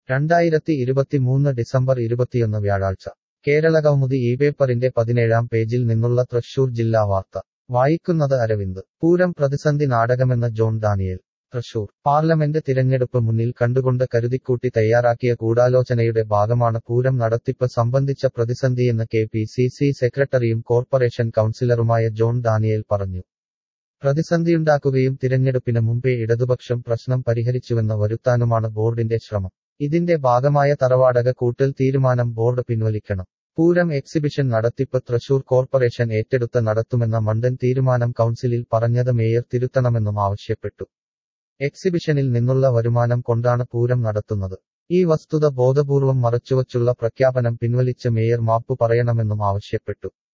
രണ്ടായിരത്തി ഇരുപത്തിമൂന്ന് ഡിസംബർ ഇരുപത്തിയൊന്ന് വ്യാഴാഴ്ച കേരളകൗമുദി ഈ പേപ്പറിന്റെ പതിനേഴാം പേജിൽ നിന്നുള്ള തൃശൂർ ജില്ലാ വാർത്ത വായിക്കുന്നത് അരവിന്ദ് പൂരം പ്രതിസന്ധി നാടകമെന്ന് ജോൺ ഡാനിയേൽ തൃശൂർ പാർലമെന്റ് തിരഞ്ഞെടുപ്പ് മുന്നിൽ കണ്ടുകൊണ്ട് കരുതിക്കൂട്ടി തയ്യാറാക്കിയ ഗൂഢാലോചനയുടെ ഭാഗമാണ് പൂരം നടത്തിപ്പ് സംബന്ധിച്ച പ്രതിസന്ധിയെന്ന് കെ പി സി സി സെക്രട്ടറിയും കോർപ്പറേഷൻ കൗൺസിലറുമായ ജോൺ ഡാനിയേൽ പറഞ്ഞു പ്രതിസന്ധിയുണ്ടാക്കുകയും തിരഞ്ഞെടുപ്പിന് മുമ്പേ ഇടതുപക്ഷം പ്രശ്നം പരിഹരിച്ചുവെന്ന് വരുത്താനുമാണ് ബോർഡിന്റെ ശ്രമം ഇതിന്റെ ഭാഗമായ തറവാടക കൂട്ടൽ തീരുമാനം ബോർഡ് പിൻവലിക്കണം പൂരം എക്സിബിഷൻ നടത്തിപ്പ് തൃശൂർ കോർപ്പറേഷൻ ഏറ്റെടുത്ത് നടത്തുമെന്ന മണ്ടൻ തീരുമാനം കൗൺസിലിൽ പറഞ്ഞത് മേയർ തിരുത്തണമെന്നും ആവശ്യപ്പെട്ടു എക്സിബിഷനിൽ നിന്നുള്ള വരുമാനം കൊണ്ടാണ് പൂരം നടത്തുന്നത് ഈ വസ്തുത ബോധപൂർവം മറച്ചുവച്ചുള്ള പ്രഖ്യാപനം പിൻവലിച്ച് മേയർ മാപ്പു പറയണമെന്നും ആവശ്യപ്പെട്ടു